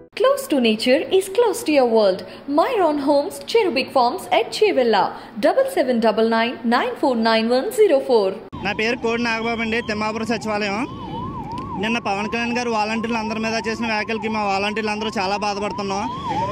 Close to nature is close to your world. Myron Homes, Cherubic Farms at Chevilla, 7799 949104. నా పేరు కోడి నాగబాబు అండి తిమ్మాపురం సచివాలయం నిన్న పవన్ కళ్యాణ్ గారు వాలంటీర్లు అందరి మీద చేసిన వ్యాఖ్యలకి మా వాలంటీర్లు అందరూ చాలా బాధపడుతున్నాం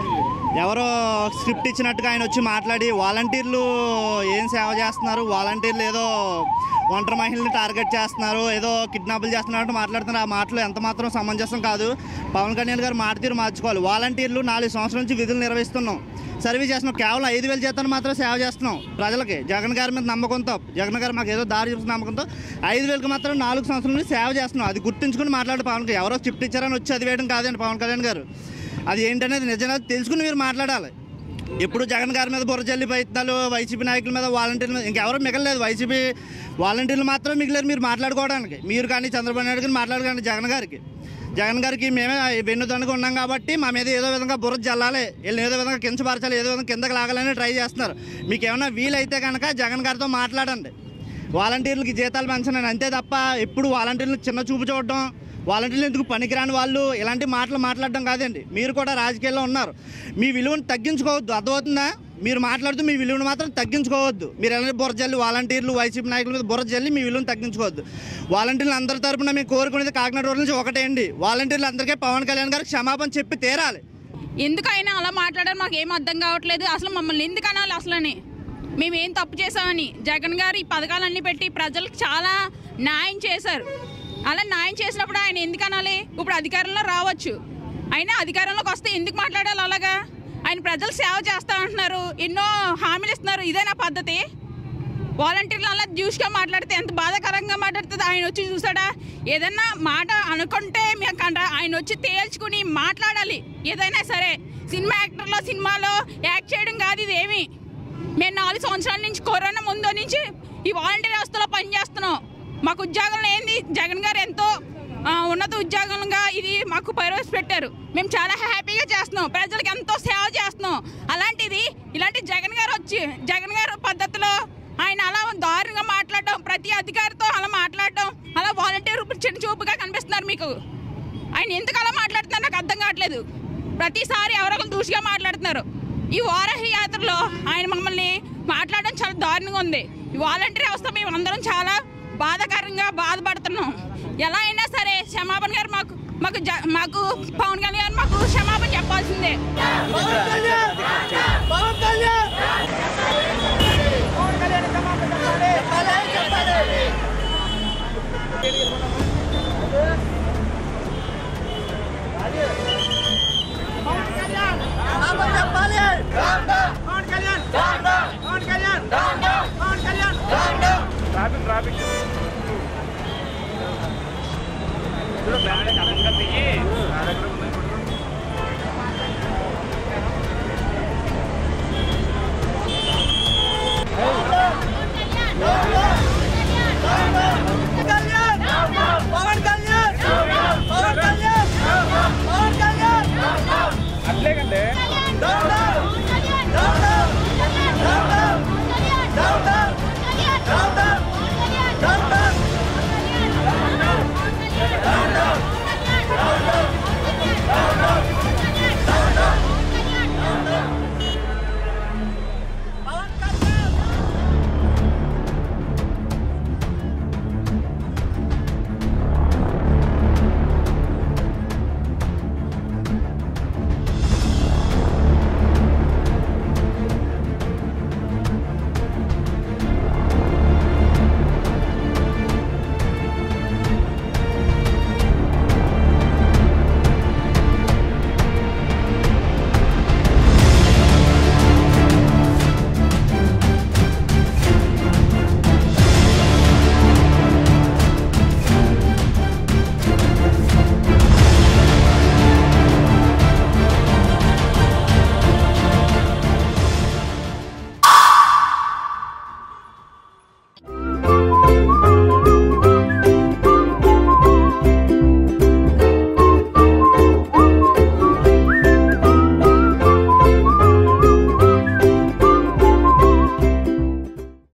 ఎవరో స్క్రిప్ట్ ఇచ్చినట్టుగా ఆయన వచ్చి మాట్లాడి వాలంటీర్లు ఏం సేవ చేస్తున్నారు వాలంటీర్లు ఏదో ఒంటరి మహిళని టార్గెట్ చేస్తున్నారు ఏదో కిడ్నాపులు చేస్తున్నారు అంటూ మాట్లాడుతున్నారు ఆ మాటలు ఎంత మాత్రం సమంజసం కాదు పవన్ కళ్యాణ్ గారు మాట తీరు మార్చుకోవాలి వాలంటీర్లు నాలుగు సంవత్సరాల నుంచి విధులు నిర్వహిస్తున్నాం సర్వీస్ చేస్తున్నాం కేవలం ఐదు వేల జీతాన్ని మాత్రం సేవ చేస్తున్నాం ప్రజలకి జగన్ గారి మీద నమ్మకంతో జగన్ గారు మాకు ఏదో దారి చూపిస్తున్న నమ్మకంతో ఐదు వేలకు మాత్రం నాలుగు సంవత్సరాల నుంచి సేవ చేస్తున్నాం అది గుర్తుంచుకుని మాట్లాడు పవన్ కళ్యాణ్ ఎవరో స్క్రిప్ట్ ఇచ్చారని వచ్చి అది వేయడం కాదండి పవన్ కళ్యాణ్ గారు అది ఏంటనేది నిజంగా తెలుసుకుని మీరు మాట్లాడాలి ఎప్పుడు జగన్ గారి మీద బుర్ర జల్లి ప్రయత్నాలు వైసీపీ నాయకుల మీద వాలంటీర్ల మీద ఇంకెవరూ మిగలలేదు వైసీపీ వాలంటీర్లు మాత్రం మిగిలేరు మీరు మాట్లాడుకోవడానికి మీరు కానీ చంద్రబాబు నాయుడు కానీ మాట్లాడకండి జగన్ గారికి జగన్ గారికి మేమే వెన్నుదన్నుగా ఉన్నాం కాబట్టి మా మీద ఏదో విధంగా బుర్ర జల్లాలి వీళ్ళని ఏదో విధంగా కించపరచాలి ఏదో విధంగా కిందకి లాగాలని ట్రై చేస్తున్నారు మీకు ఏమైనా వీలైతే కనుక జగన్ గారితో మాట్లాడండి వాలంటీర్లకి జీతాలు పెంచనండి అంతే తప్ప ఎప్పుడు వాలంటీర్లు చిన్న చూపు చూడడం వాలంటీర్లు ఎందుకు పనికిరాని వాళ్ళు ఇలాంటి మాటలు మాట్లాడడం కాదండి మీరు కూడా రాజకీయాల్లో ఉన్నారు మీ విలువను తగ్గించుకోవద్దు అర్థమవుతుందా మీరు మాట్లాడుతూ మీ విలువను మాత్రం తగ్గించుకోవద్దు మీరు ఎలాంటి బుర్ర జల్లి వాలంటీర్లు వైసీపీ నాయకుల మీద బుర్ర జల్లి మీ విలువను తగ్గించుకోవద్దు వాలంటీర్లు అందరి తరపున మేము కోరుకునేది కాకినాడ రోడ్ నుంచి ఒకటే అండి వాలంటీర్లు అందరికీ పవన్ కళ్యాణ్ గారికి క్షమాపణ చెప్పి తీరాలి ఎందుకు ఆయన అలా మాట్లాడారు మాకు ఏం అర్థం కావట్లేదు అసలు మమ్మల్ని ఎందుకు అనాలి అసలని మేము ఏం తప్పు చేసామని జగన్ గారు ఈ పథకాలన్నీ పెట్టి ప్రజలకు చాలా న్యాయం చేశారు అలా న్యాయం చేసినప్పుడు ఆయన ఎందుకు అనాలి ఇప్పుడు అధికారంలో రావచ్చు అయినా అధికారంలోకి వస్తే ఎందుకు మాట్లాడాలి అలాగా ఆయన ప్రజలు సేవ చేస్తా అంటున్నారు ఎన్నో హామీలు ఇస్తున్నారు ఇదేనా పద్ధతి వాలంటీర్లు అలా జ్యూస్గా మాట్లాడితే ఎంత బాధాకరంగా మాట్లాడుతుంది ఆయన వచ్చి చూసాడా ఏదన్నా మాట అనుకుంటే మీకు అంట- ఆయన వచ్చి తేల్చుకుని మాట్లాడాలి ఏదైనా సరే సినిమా యాక్టర్లో సినిమాలో యాక్ట్ చేయడం కాదు ఇదేమి మేము నాలుగు సంవత్సరాల నుంచి కరోనా ముందు నుంచి ఈ వాలంటీర్ వ్యవస్థలో పనిచేస్తున్నాం మాకు ఉద్యోగంలో ఏంది జగన్ గారు ఎంతో ఆ, ఉన్నత ఉద్యోగంగా ఇది మాకు ప్రవేశపెట్టారు మేము చాలా హ్యాపీగా చేస్తున్నాం ప్రజలకు ఎంతో సేవ చేస్తున్నాం అలాంటిది ఇలాంటి జగన్ గారు వచ్చి జగన్ గారు పద్ధతిలో ఆయన అలా దారుణంగా మాట్లాడడం ప్రతి అధికారితో అలా మాట్లాడడం అలా వాలంటీర్ చిన్న చూపుగా కనిపిస్తున్నారు మీకు ఆయన ఎందుకు అలా మాట్లాడుతున్నారు నాకు అర్థం కావట్లేదు ప్రతిసారి ఎవరో ఒకరు దూషిగా మాట్లాడుతున్నారు ఈ వారాహి యాత్రలో ఆయన మమ్మల్ని మాట్లాడడం చాలా దారుణంగా ఉంది ఈ వాలంటీర్ వ్యవస్థ మేము అందరం చాలా బాధాకరంగా బాధపడుతున్నాం ఎలా అయినా సరే క్షమాపణ గారు మాకు మాకు జ- మాకు పవన్ కళ్యాణ్ గారు మాకు క్షమాపణ చెప్పాల్సిందే ట్రాఫిక్ ట్రాఫిక్ చూడు బ్యాగ్ అక్కడ దిగి